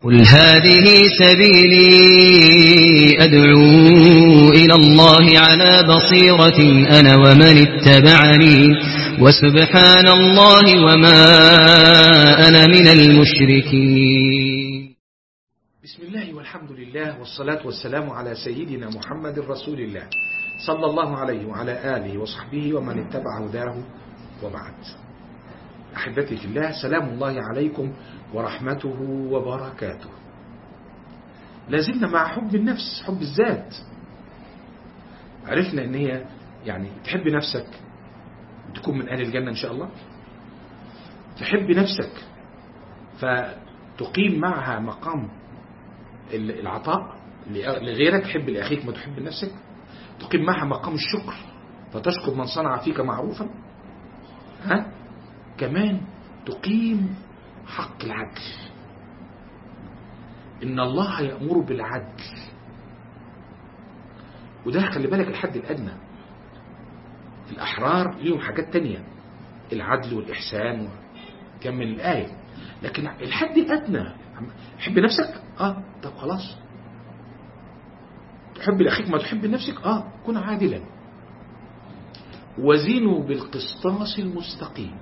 قل هذه سبيلي أدعو إلى الله على بصيرة أنا ومن اتبعني وسبحان الله وما أنا من المشركين بسم الله والحمد لله والصلاة والسلام على سيدنا محمد رسول الله صلى الله عليه وعلى آله وصحبه ومن اتبع هداه وبعد أحبتي في الله سلام الله عليكم ورحمته وبركاته لازلنا مع حب النفس حب الذات عرفنا ان هي يعني تحب نفسك تكون من أهل الجنة إن شاء الله تحب نفسك فتقيم معها مقام العطاء لغيرك حب لأخيك ما تحب لنفسك تقيم معها مقام الشكر فتشكر من صنع فيك معروفا ها كمان تقيم حق العدل إن الله يأمر بالعدل وده خلي بالك الحد الأدنى الأحرار ليهم حاجات تانية العدل والإحسان كمل الآية لكن الحد الأدنى حب نفسك آه طب خلاص تحب لأخيك ما تحب لنفسك آه كن عادلا وزنوا بالقسطاس المستقيم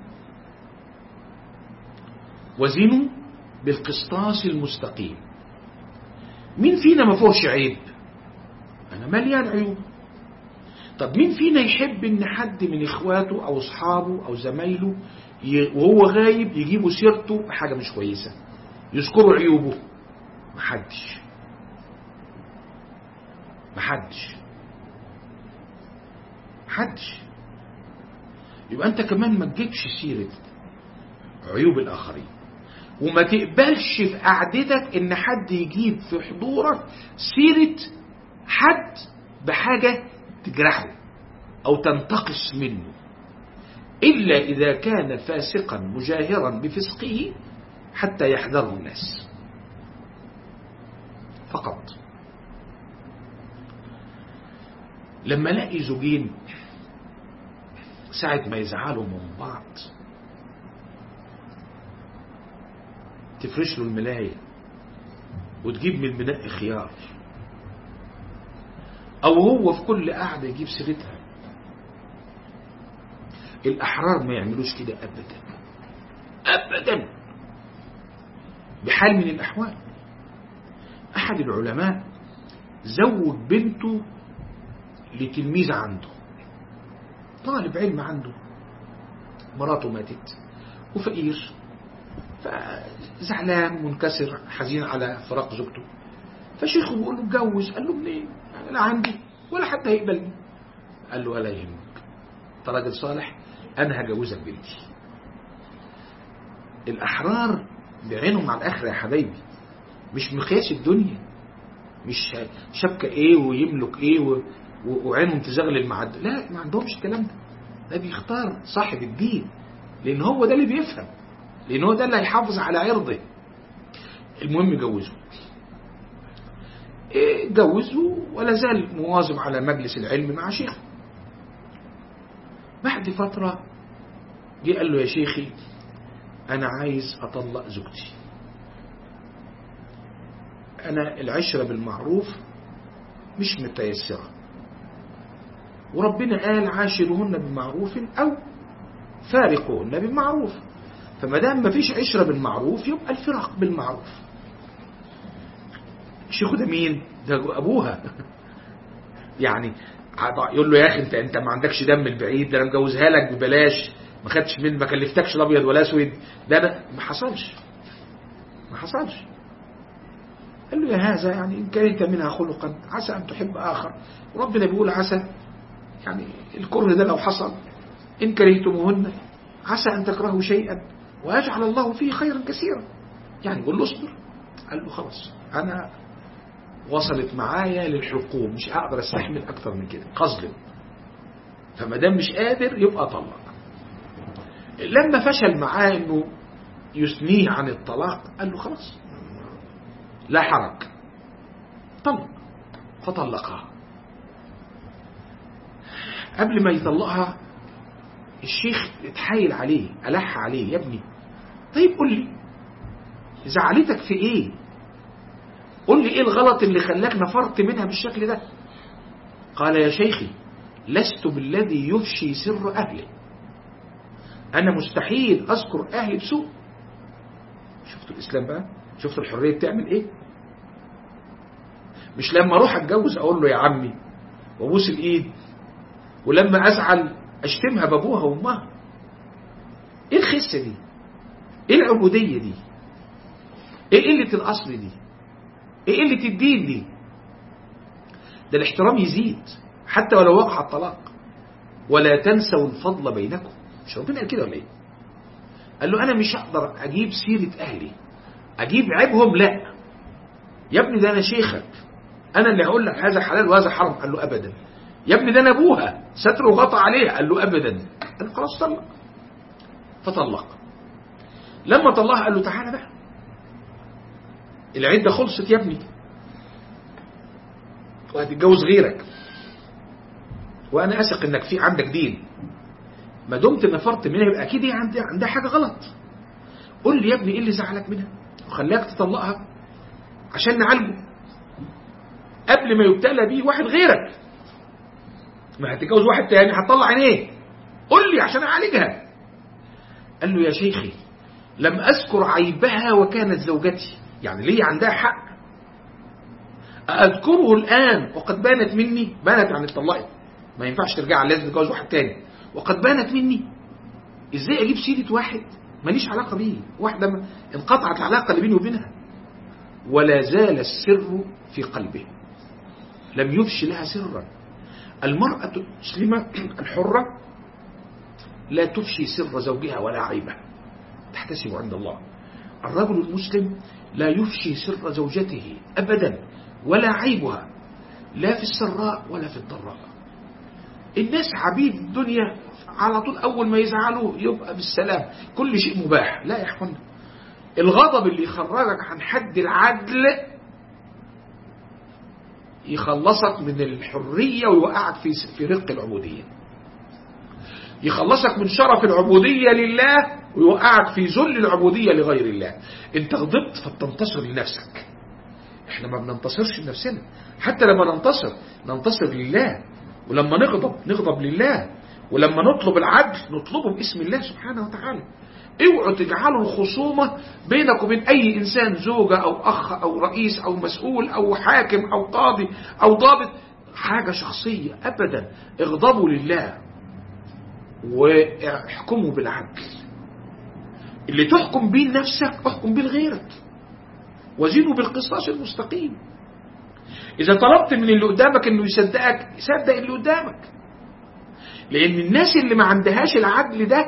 وزنوا بالقسطاس المستقيم مين فينا ما فيهوش عيب انا مليان عيوب طب مين فينا يحب ان حد من اخواته او اصحابه او زمايله وهو غايب يجيبوا سيرته بحاجه مش كويسه يذكروا عيوبه محدش محدش محدش يبقى انت كمان ما تجيبش سيره عيوب الاخرين وما تقبلش في قعدتك ان حد يجيب في حضورك سيرة حد بحاجة تجرحه او تنتقص منه الا اذا كان فاسقا مجاهرا بفسقه حتى يحذره الناس فقط لما الاقي زوجين ساعة ما يزعلوا من بعض تفرش له الملاية وتجيب من المناء خيار او هو في كل قعدة يجيب سيرتها الاحرار ما يعملوش كده ابدا ابدا بحال من الاحوال احد العلماء زوج بنته لتلميذ عنده طالب علم عنده مراته ماتت وفقير فزعلان منكسر حزين على فراق زوجته فشيخه بيقول له اتجوز قال له منين؟ يعني لا عندي ولا حد هيقبلني قال له ولا يهمك انت راجل صالح انا هجوزك بنتي الاحرار بعينهم على الاخره يا حبايبي مش مقياس الدنيا مش شبكه ايه ويملك ايه و... وعينهم تزغل المعد لا ما عندهمش الكلام ده ده بيختار صاحب الدين لان هو ده اللي بيفهم لان هو ده اللي هيحافظ على عرضه المهم جوزه إيه جوزه ولا زال مواظب على مجلس العلم مع شيخه بعد فترة جه قال له يا شيخي أنا عايز أطلق زوجتي أنا العشرة بالمعروف مش متيسرة وربنا قال عاشرهن بمعروف أو فارقوهن بالمعروف فما دام ما فيش عشرة بالمعروف يبقى الفراق بالمعروف شيخه ده مين ده ابوها يعني يقول له يا اخي انت انت ما عندكش دم البعيد ده انا مجوزها لك ببلاش ما خدتش من ما كلفتكش الابيض ولا اسود ده انا ما حصلش ما حصلش قال له يا هذا يعني ان كرهت منها خلقا عسى ان تحب اخر وربنا بيقول عسى يعني الكره ده لو حصل ان كرهتموهن عسى ان تكرهوا شيئا ويجعل الله فيه خيرا كثيرا يعني قول له اصبر قال له خلاص انا وصلت معايا للحقوق مش هقدر استحمل اكتر من كده قصد فما دام مش قادر يبقى طلق لما فشل معاه انه يثنيه عن الطلاق قال له خلاص لا حرج طلق فطلقها قبل ما يطلقها الشيخ اتحايل عليه ألح عليه يا ابني طيب قول لي زعلتك في ايه قل لي ايه الغلط اللي خلاك نفرت منها بالشكل ده قال يا شيخي لست بالذي يفشي سر أهله أنا مستحيل أذكر أهلي بسوء شفتوا الإسلام بقى شفتوا الحرية بتعمل إيه مش لما أروح أتجوز أقول له يا عمي وأبوس الإيد ولما أزعل أشتمها بأبوها وأمها إيه الخسة دي إيه العبودية دي إيه قلة الأصل دي إيه قلة الدين دي ده الاحترام يزيد حتى ولو وقع الطلاق ولا تنسوا الفضل بينكم مش ربنا قال كده ولا ايه قال له انا مش هقدر اجيب سيرة اهلي اجيب عيبهم لا يا ابني ده انا شيخك انا اللي هقول لك هذا حلال وهذا حرام قال له ابدا يا ابني ده انا ابوها ستر وغطى عليها قال له ابدا قال له خلاص طلق فطلق لما طلقها قال له تعالى بقى العده خلصت يا ابني وهتتجوز غيرك وانا اثق انك في عندك دين ما دمت نفرت منها يبقى اكيد هي عندها عندها حاجه غلط قول لي يا ابني ايه اللي زعلك منها وخلاك تطلقها عشان نعالجه قبل ما يبتلى بيه واحد غيرك ما هتتجوز واحد تاني هتطلع عينيه قول لي عشان اعالجها قال له يا شيخي لم اذكر عيبها وكانت زوجتي يعني ليه عندها حق أذكره الآن وقد بانت مني بانت عن اتطلقت ما ينفعش ترجع لازم تتجوز واحد تاني وقد بانت مني ازاي اجيب سيرة واحد ماليش علاقة بيه واحدة ما انقطعت العلاقة اللي بيني وبينها ولا زال السر في قلبه لم يفش لها سرا المرأة المسلمة الحرة لا تفشي سر زوجها ولا عيبه تحتسب عند الله الرجل المسلم لا يفشي سر زوجته أبدا ولا عيبها لا في السراء ولا في الضراء الناس عبيد الدنيا على طول أول ما يزعلوا يبقى بالسلام كل شيء مباح لا يا اخوانا الغضب اللي يخرجك عن حد العدل يخلصك من الحرية ويوقعك في في رق العبودية يخلصك من شرف العبودية لله ويوقعك في ذل العبودية لغير الله انت غضبت فبتنتصر لنفسك احنا ما بننتصرش لنفسنا حتى لما ننتصر ننتصر لله ولما نغضب نغضب لله ولما نطلب العدل نطلبه باسم الله سبحانه وتعالى اوعوا تجعلوا الخصومة بينك وبين اي انسان زوجة او اخ او رئيس او مسؤول او حاكم او قاضي او ضابط حاجة شخصية ابدا اغضبوا لله واحكموا بالعدل اللي تحكم بيه لنفسك احكم بيه لغيرك وزينوا بالقصاص المستقيم إذا طلبت من اللي قدامك إنه يصدقك صدق اللي قدامك لأن الناس اللي ما عندهاش العدل ده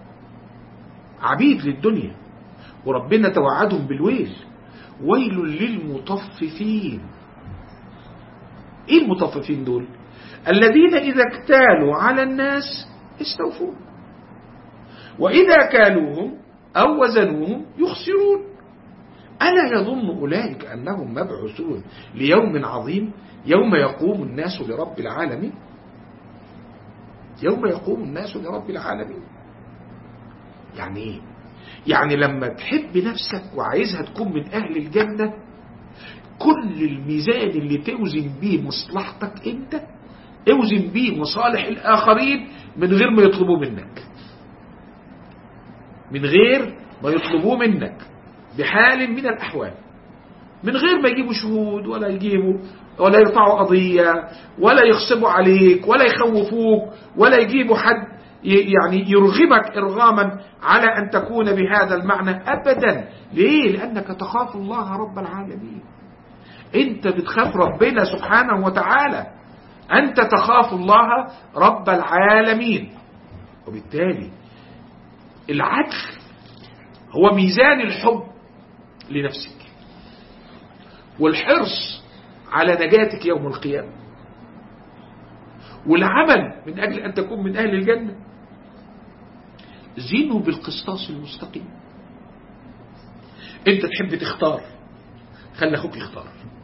عبيد للدنيا وربنا توعدهم بالويل ويل للمطففين ايه المطففين دول الذين اذا اكتالوا على الناس استوفون واذا كالوهم او وزنوهم يخسرون ألا يظن أولئك أنهم مبعوثون ليوم عظيم يوم يقوم الناس لرب العالمين يوم يقوم الناس لرب العالمين يعني ايه يعني لما تحب نفسك وعايزها تكون من أهل الجنة كل الميزان اللي توزن بيه مصلحتك انت اوزن بيه مصالح الآخرين من غير ما يطلبوه منك من غير ما يطلبوه منك بحال من الأحوال من غير ما يجيبوا شهود ولا يجيبوا ولا يرفعوا قضية ولا يخصبوا عليك ولا يخوفوك ولا يجيبوا حد يعني يرغمك إرغاما على أن تكون بهذا المعنى أبدا ليه؟ لأنك تخاف الله رب العالمين أنت بتخاف ربنا سبحانه وتعالى أنت تخاف الله رب العالمين وبالتالي العدل هو ميزان الحب لنفسك والحرص على نجاتك يوم القيامة والعمل من أجل أن تكون من أهل الجنة زينوا بالقسطاس المستقيم انت تحب تختار خلي اخوك يختار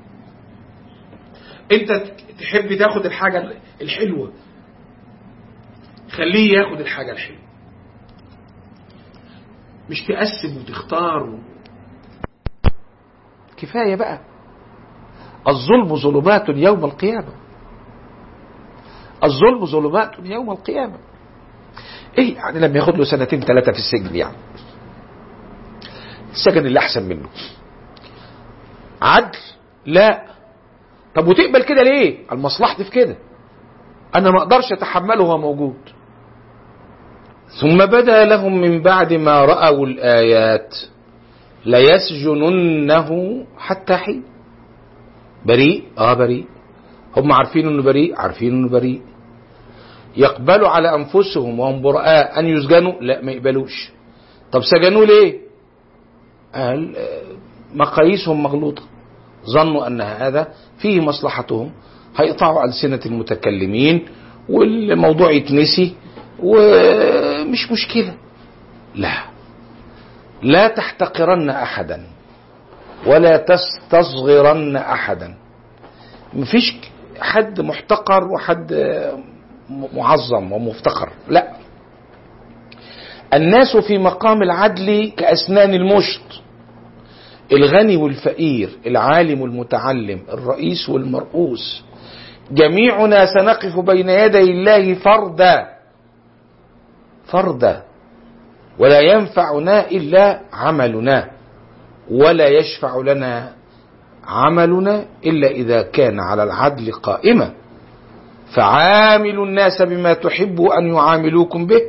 انت تحب تاخد الحاجة الحلوة خليه ياخد الحاجة الحلوة مش تقسم وتختار و... كفاية بقى الظلم ظلمات يوم القيامة الظلم ظلمات يوم القيامة ايه يعني لما ياخد له سنتين ثلاثة في السجن يعني السجن اللي احسن منه عدل لا طب وتقبل كده ليه المصلحة في كده انا ما اقدرش اتحمله وهو موجود ثم بدا لهم من بعد ما رأوا الآيات ليسجننه حتى حين بريء اه بريء هم عارفين انه بريء عارفين انه بريء يقبلوا على انفسهم وهم براء ان يسجنوا لا ما يقبلوش طب سجنوه ليه قال مقاييسهم مغلوطة ظنوا ان هذا فيه مصلحتهم هيقطعوا ألسنة المتكلمين والموضوع يتنسي ومش مشكلة لا لا تحتقرن أحدا ولا تستصغرن أحدا مفيش حد محتقر وحد معظم ومفتقر لا الناس في مقام العدل كأسنان المشط الغني والفقير العالم والمتعلم الرئيس والمرؤوس جميعنا سنقف بين يدي الله فردا فردا ولا ينفعنا إلا عملنا ولا يشفع لنا عملنا إلا إذا كان على العدل قائما فعاملوا الناس بما تحب أن يعاملوكم به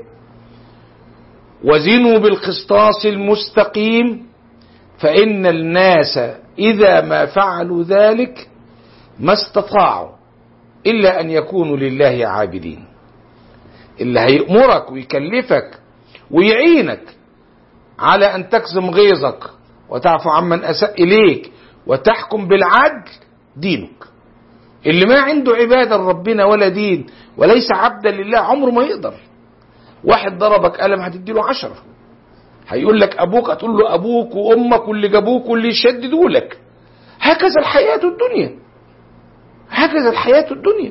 وزنوا بالقسطاس المستقيم فإن الناس إذا ما فعلوا ذلك ما استطاعوا إلا أن يكونوا لله عابدين اللي هيأمرك ويكلفك ويعينك على أن تكظم غيظك وتعفو عمن أساء إليك وتحكم بالعدل دينك اللي ما عنده عبادة لربنا ولا دين وليس عبدا لله عمره ما يقدر واحد ضربك قلم هتديله عشرة هيقول لك أبوك هتقول له أبوك وأمك واللي جابوك واللي شددوا لك هكذا الحياة الدنيا هكذا الحياة الدنيا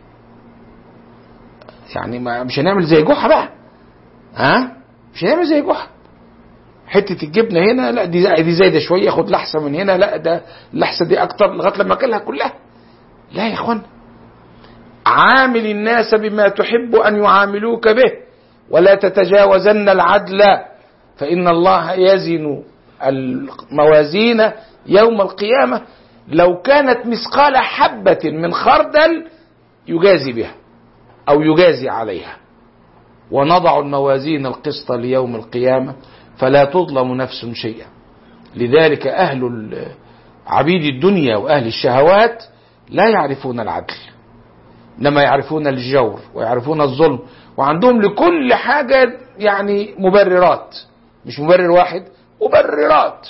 يعني ما مش هنعمل زي جحا بقى ها مش هنعمل زي جحا حتة الجبنة هنا لا دي دي زايدة شوية خد لحسة من هنا لا ده اللحسة دي أكتر لغاية لما أكلها كلها لا يا إخوان عامل الناس بما تحب أن يعاملوك به ولا تتجاوزن العدل فإن الله يزن الموازين يوم القيامة لو كانت مثقال حبة من خردل يجازي بها أو يجازي عليها ونضع الموازين القسط ليوم القيامة فلا تظلم نفس شيئا لذلك أهل عبيد الدنيا وأهل الشهوات لا يعرفون العدل إنما يعرفون الجور ويعرفون الظلم وعندهم لكل حاجة يعني مبررات مش مبرر واحد مبررات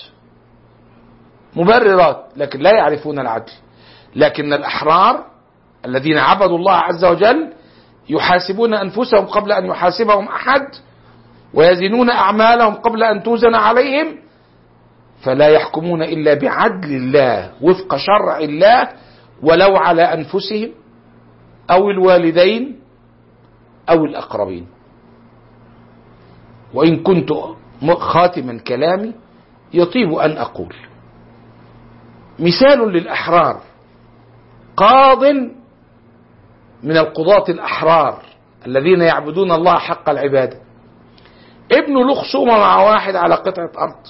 مبررات لكن لا يعرفون العدل لكن الأحرار الذين عبدوا الله عز وجل يحاسبون أنفسهم قبل أن يحاسبهم أحد ويزنون أعمالهم قبل أن توزن عليهم فلا يحكمون إلا بعدل الله وفق شرع الله ولو على أنفسهم أو الوالدين أو الأقربين وإن كنت خاتما كلامي يطيب أن أقول مثال للأحرار قاض من القضاة الأحرار الذين يعبدون الله حق العبادة ابنه له خصومة مع واحد على قطعة أرض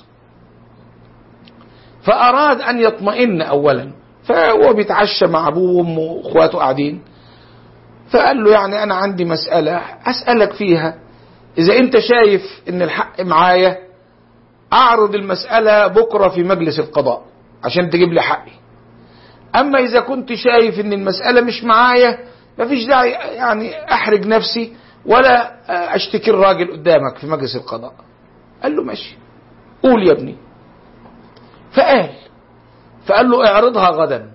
فأراد أن يطمئن أولا فهو بيتعشى مع أبوه وأمه وأخواته قاعدين فقال له يعني أنا عندي مسألة أسألك فيها إذا أنت شايف إن الحق معايا أعرض المسألة بكرة في مجلس القضاء عشان تجيب لي حقي أما إذا كنت شايف إن المسألة مش معايا مفيش داعي يعني أحرج نفسي ولا أشتكي الراجل قدامك في مجلس القضاء قال له ماشي قول يا ابني فقال فقال له اعرضها غدا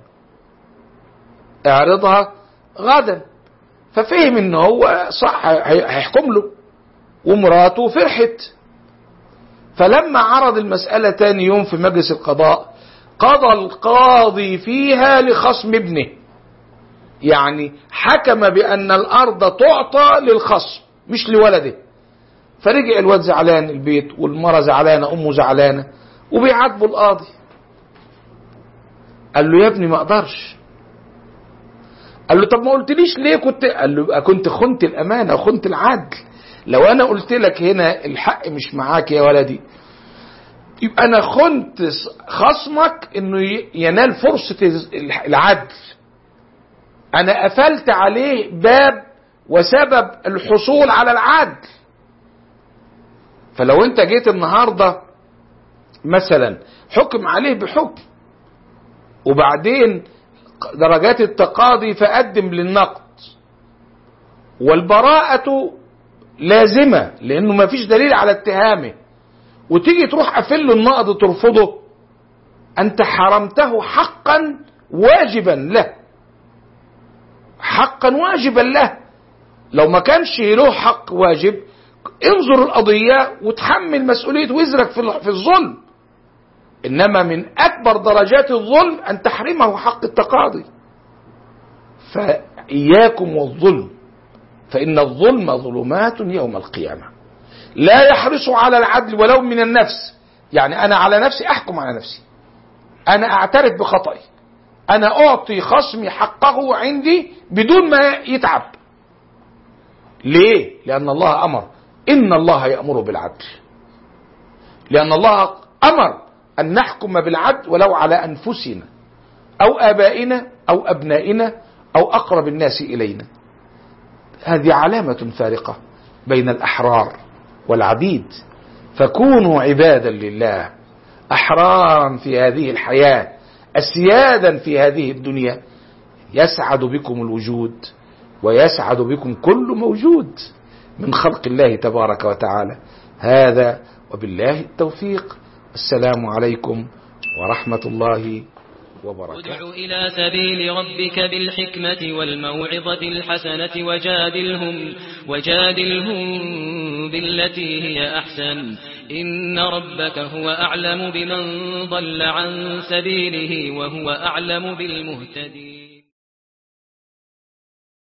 اعرضها غدا ففهم ان هو صح هيحكم له ومراته فرحت فلما عرض المسألة تاني يوم في مجلس القضاء قضى القاضي فيها لخصم ابنه يعني حكم بأن الأرض تعطى للخصم مش لولده فرجع الواد زعلان البيت والمرة زعلانة أمه زعلانة وبيعاتبوا القاضي قال له يا ابني ما اقدرش قال له طب ما قلتليش ليه كنت قال له كنت خنت الامانه وخنت العدل لو انا قلت لك هنا الحق مش معاك يا ولدي يبقى انا خنت خصمك انه ينال فرصه العدل انا قفلت عليه باب وسبب الحصول على العدل فلو انت جيت النهارده مثلا حكم عليه بحكم وبعدين درجات التقاضي فقدم للنقد والبراءة لازمة لأنه ما فيش دليل على اتهامه وتيجي تروح قافل له النقد ترفضه أنت حرمته حقا واجبا له حقا واجبا له لو ما كانش له حق واجب انظر القضية وتحمل مسؤولية وزرك في الظلم إنما من أكبر درجات الظلم أن تحرمه حق التقاضي فإياكم والظلم فإن الظلم ظلمات يوم القيامة لا يحرص على العدل ولو من النفس يعني أنا على نفسي أحكم على نفسي أنا أعترف بخطئي أنا أعطي خصمي حقه عندي بدون ما يتعب ليه؟ لأن الله أمر إن الله يأمر بالعدل لأن الله أمر أن نحكم بالعدل ولو على أنفسنا أو آبائنا أو أبنائنا أو أقرب الناس إلينا هذه علامة فارقة بين الأحرار والعبيد فكونوا عبادا لله أحرارا في هذه الحياة أسيادا في هذه الدنيا يسعد بكم الوجود ويسعد بكم كل موجود من خلق الله تبارك وتعالى هذا وبالله التوفيق السلام عليكم ورحمة الله وبركاته ادع إلى سبيل ربك بالحكمة والموعظة الحسنة وجادلهم, وجادلهم بالتي هي أحسن إن ربك هو أعلم بمن ضل عن سبيله وهو أعلم بالمهتدين